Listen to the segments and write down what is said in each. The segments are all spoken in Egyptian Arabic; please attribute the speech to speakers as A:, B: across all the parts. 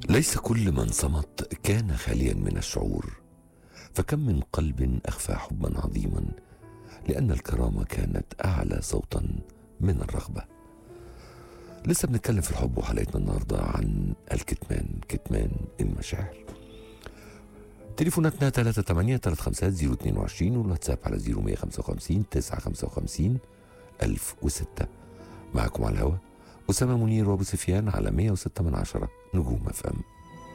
A: ليس كل من صمت كان خاليا من الشعور فكم من قلب اخفى حبا عظيما لان الكرامه كانت اعلى صوتا من الرغبه لسه بنتكلم في الحب وحلقتنا النهارده عن الكتمان كتمان المشاعر تليفوناتنا 38 350 022 والواتساب على 0155 955 1006 معكم على الهواء أسامة منير وأبو سفيان على 106 من عشرة نجوم اف ام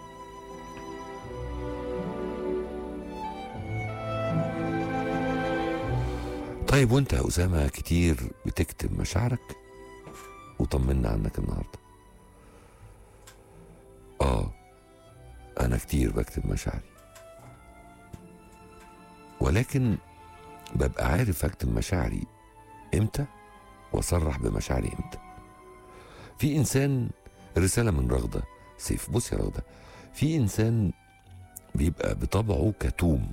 A: طيب وانت يا أسامة كتير بتكتب مشاعرك وطمنا عنك النهاردة اه أنا كتير بكتب مشاعري ولكن ببقى عارف أكتب مشاعري إمتى وأصرح بمشاعري إمتى في انسان رساله من رغده سيف بص يا رغده في انسان بيبقى بطبعه كتوم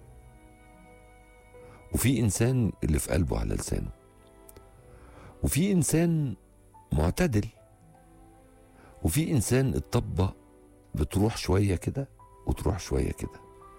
A: وفي انسان اللي في قلبه على لسانه وفي انسان معتدل وفي انسان الطبه بتروح شويه كده وتروح شويه كده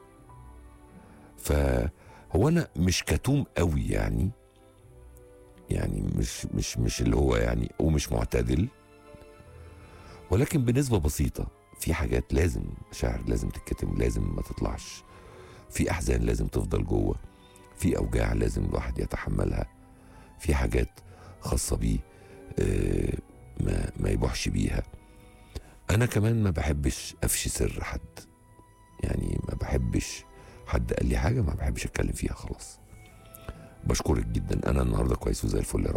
A: فهو انا مش كتوم قوي يعني يعني مش مش مش اللي هو يعني ومش معتدل ولكن بنسبة بسيطة في حاجات لازم مشاعر لازم تتكتم لازم ما تطلعش في أحزان لازم تفضل جوه في أوجاع لازم الواحد يتحملها في حاجات خاصة بيه آه، ما ما يبوحش بيها أنا كمان ما بحبش أفشي سر حد يعني ما بحبش حد قال لي حاجة ما بحبش أتكلم فيها خلاص بشكرك جدا أنا النهاردة كويس وزي الفل يا رب